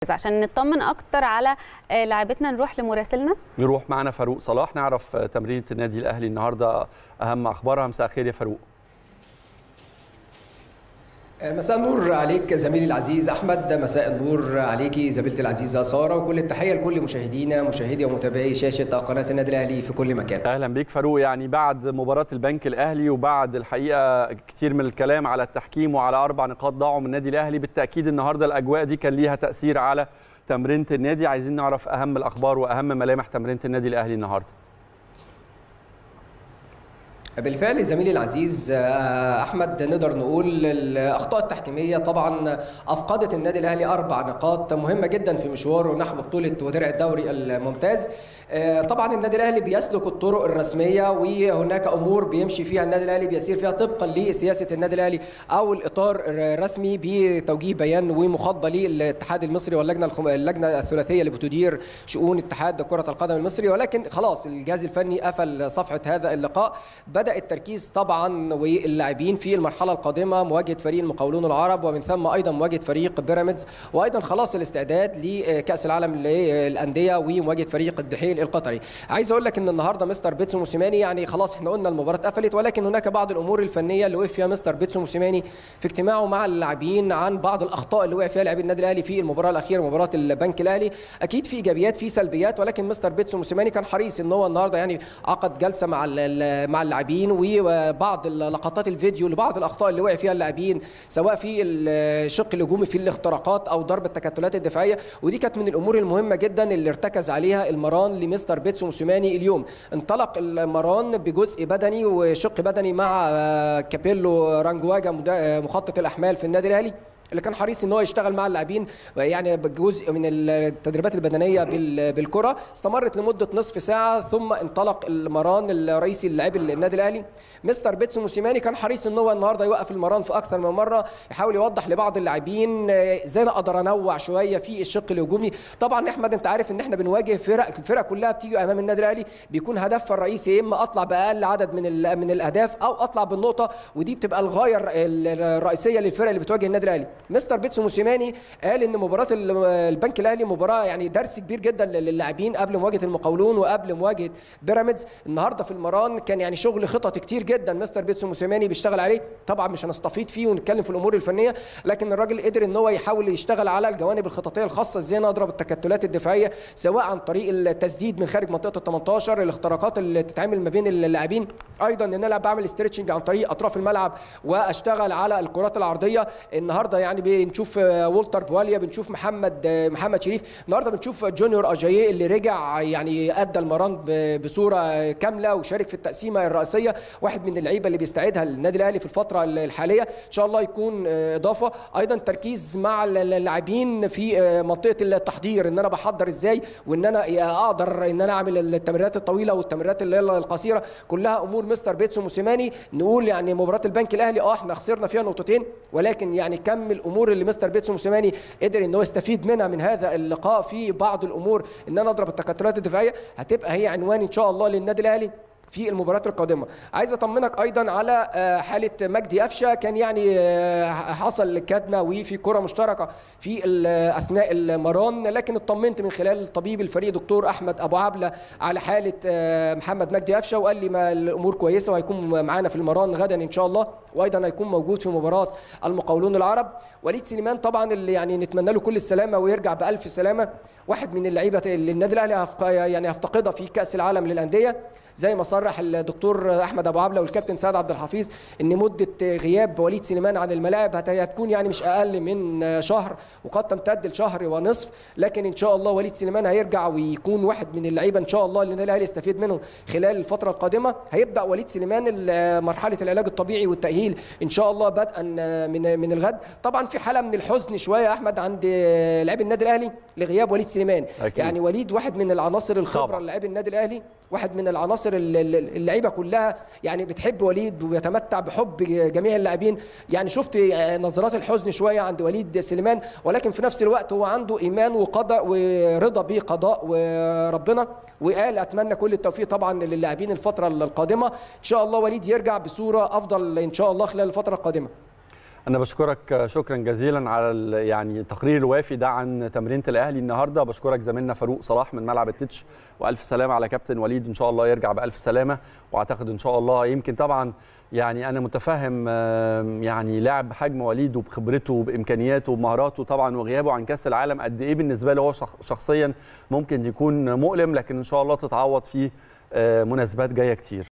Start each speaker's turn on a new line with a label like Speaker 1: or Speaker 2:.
Speaker 1: عشان نطمن اكتر على لاعبتنا نروح لمراسلنا
Speaker 2: نروح معنا فاروق صلاح نعرف تمرينه النادي الاهلي النهارده اهم اخبارها مساء الخير يا فاروق
Speaker 3: مساء النور عليك زميلي العزيز احمد مساء النور عليكي زميلتي العزيزه ساره وكل التحيه لكل مشاهدينا مشاهدي ومتابعي شاشه قناه النادي الاهلي في كل مكان
Speaker 2: اهلا بيك فاروق يعني بعد مباراه البنك الاهلي وبعد الحقيقه كتير من الكلام على التحكيم وعلى اربع نقاط ضاعوا من النادي الاهلي بالتاكيد النهارده الاجواء دي كان ليها تاثير على تمرينه النادي عايزين نعرف اهم الاخبار واهم ملامح تمرينه النادي الاهلي النهارده
Speaker 3: بالفعل زميلي العزيز احمد نقدر نقول الاخطاء التحكيميه طبعا افقدت النادي الاهلي اربع نقاط مهمه جدا في مشواره نحو بطوله ودرع الدوري الممتاز طبعا النادي الاهلي بيسلك الطرق الرسميه وهناك امور بيمشي فيها النادي الاهلي بيسير فيها طبقا لسياسه النادي الاهلي او الاطار الرسمي بتوجيه بيان ومخاطبه للاتحاد المصري واللجنه اللجنه الثلاثيه اللي بتدير شؤون اتحاد كره القدم المصري ولكن خلاص الجهاز الفني قفل صفحه هذا اللقاء بدا التركيز طبعا واللاعبين في المرحله القادمه مواجهه فريق المقاولون العرب ومن ثم ايضا مواجهه فريق بيراميدز وايضا خلاص الاستعداد لكاس العالم للانديه ومواجهه فريق الدحيل القطري عايز اقول لك ان النهارده مستر بيتسو موسيماني يعني خلاص احنا قلنا المباراه اتقفلت ولكن هناك بعض الامور الفنيه اللي وقف فيها مستر بيتسو موسيماني في اجتماعه مع اللاعبين عن بعض الاخطاء اللي وقع فيها لاعبي النادي الاهلي في المباراه الاخيره مباراه البنك الاهلي اكيد في ايجابيات في سلبيات ولكن مستر بيتسو موسيماني كان حريص ان هو النهارده يعني عقد جلسه مع مع اللاعبين وبعض لقطات الفيديو لبعض الاخطاء اللي وقع فيها اللاعبين سواء في الشق الهجومي في الاختراقات او ضرب التكتلات الدفاعيه ودي كانت من الامور المهمه جدا اللي ارتكز عليها المران لمستر بيتسو موسيماني اليوم انطلق المران بجزء بدني وشق بدني مع كابيلو رانجواجا مخطط الاحمال في النادي الاهلي اللي كان حريص ان هو يشتغل مع اللاعبين يعني جزء من التدريبات البدنيه بالكره استمرت لمده نصف ساعه ثم انطلق المران الرئيسي للاعبي النادي الاهلي مستر بيتسو موسيماني كان حريص ان هو النهارده يوقف المران في اكثر من مره يحاول يوضح لبعض اللاعبين ازاي انا اقدر انوع شويه في الشق الهجومي طبعا احمد انت عارف ان احنا بنواجه فرق الفرق كلها بتيجي امام النادي الاهلي بيكون هدفها الرئيسي يا اما اطلع باقل عدد من من الاهداف او اطلع بالنقطه ودي بتبقى الغايه الرئيسيه للفرق اللي بتواجه النادي الاهلي مستر بيتسو موسيماني قال ان مباراه البنك الاهلي مباراه يعني درس كبير جدا للاعبين قبل مواجهه المقاولون وقبل مواجهه بيراميدز النهارده في المران كان يعني شغل خطط كتير جدا مستر بيتسو موسيماني بيشتغل عليه طبعا مش هنستفيض فيه ونتكلم في الامور الفنيه لكن الراجل قدر ان هو يحاول يشتغل على الجوانب الخططيه الخاصه ازاي نضرب التكتلات الدفاعيه سواء عن طريق التسديد من خارج منطقه ال 18 الاختراقات اللي تتعمل ما بين اللاعبين ايضا ان انا بعمل ستريتشنج عن طريق اطراف الملعب واشتغل على الكرات العرضيه النهارده يعني بنشوف والتر بواليا بنشوف محمد محمد شريف النهارده بنشوف جونيور اجاييه اللي رجع يعني ادى المران بصوره كامله وشارك في التقسيمه الرئيسيه واحد من اللعيبه اللي بيستعيدها النادي الاهلي في الفتره الحاليه ان شاء الله يكون اضافه ايضا تركيز مع اللاعبين في منطقه التحضير ان انا بحضر ازاي وان انا اقدر ان انا اعمل التمريرات الطويله والتمريرات اللي القصيره كلها امور مستر بيتسو موسيماني نقول يعني مباراه البنك الاهلي اه احنا خسرنا فيها نقطتين ولكن يعني كم الامور اللي مستر بيتسو موسيماني قدر ان هو يستفيد منها من هذا اللقاء في بعض الامور ان انا اضرب التكتلات الدفاعيه هتبقى هي عنوان ان شاء الله للنادي الاهلي في المباريات القادمه عايز اطمنك ايضا على حاله مجدي قفشه كان يعني حصل كدمه وفي كره مشتركه في اثناء المران لكن اطمنت من خلال طبيب الفريق دكتور احمد ابو عبله على حاله محمد مجدي قفشه وقال لي ما الامور كويسه وهيكون معانا في المران غدا ان شاء الله وايضا هيكون موجود في مباراه المقاولون العرب وليد سليمان طبعا اللي يعني نتمنى له كل السلامه ويرجع بالف سلامه واحد من اللعيبه اللي النادي الاهلي يعني هيفتقدها في كاس العالم للانديه زي ما صرح الدكتور احمد ابو عبله والكابتن سعد عبد الحفيظ ان مده غياب وليد سليمان عن الملاعب هتكون يعني مش اقل من شهر وقد تمتد لشهر ونصف لكن ان شاء الله وليد سليمان هيرجع ويكون واحد من اللعيبه ان شاء الله اللي النادي الاهلي يستفيد منهم خلال الفتره القادمه هيبدا وليد سليمان مرحله العلاج الطبيعي والتاهيل ان شاء الله بدءا من من الغد طبعا في حاله من الحزن شويه يا احمد عند لاعبي النادي الاهلي لغياب وليد سليمان أكيد. يعني وليد واحد من العناصر الخبره للاعبي النادي الاهلي واحد من العناصر اللعيبه كلها يعني بتحب وليد ويتمتع بحب جميع اللاعبين يعني شفت نظرات الحزن شويه عند وليد سليمان ولكن في نفس الوقت هو عنده ايمان وقضاء ورضا بقضاء وربنا وقال اتمنى كل التوفيق طبعا للاعبين الفتره القادمه ان شاء الله وليد يرجع بصوره افضل ان شاء الله خلال الفتره القادمه
Speaker 2: انا بشكرك شكرا جزيلا على ال- يعني التقرير الوافي ده عن تمرينه الاهلي النهارده بشكرك زميلنا فاروق صلاح من ملعب التتش والف سلامه على كابتن وليد ان شاء الله يرجع بالف سلامه واعتقد ان شاء الله يمكن طبعا يعني انا متفهم آم، يعني لاعب بحجم وليد وبخبرته وبامكانياته وبمهاراته طبعا وغيابه عن كاس العالم قد ايه بالنسبه له هو شخ- شخصيا ممكن يكون مؤلم لكن ان شاء الله تتعوض في آه، مناسبات جايه كتير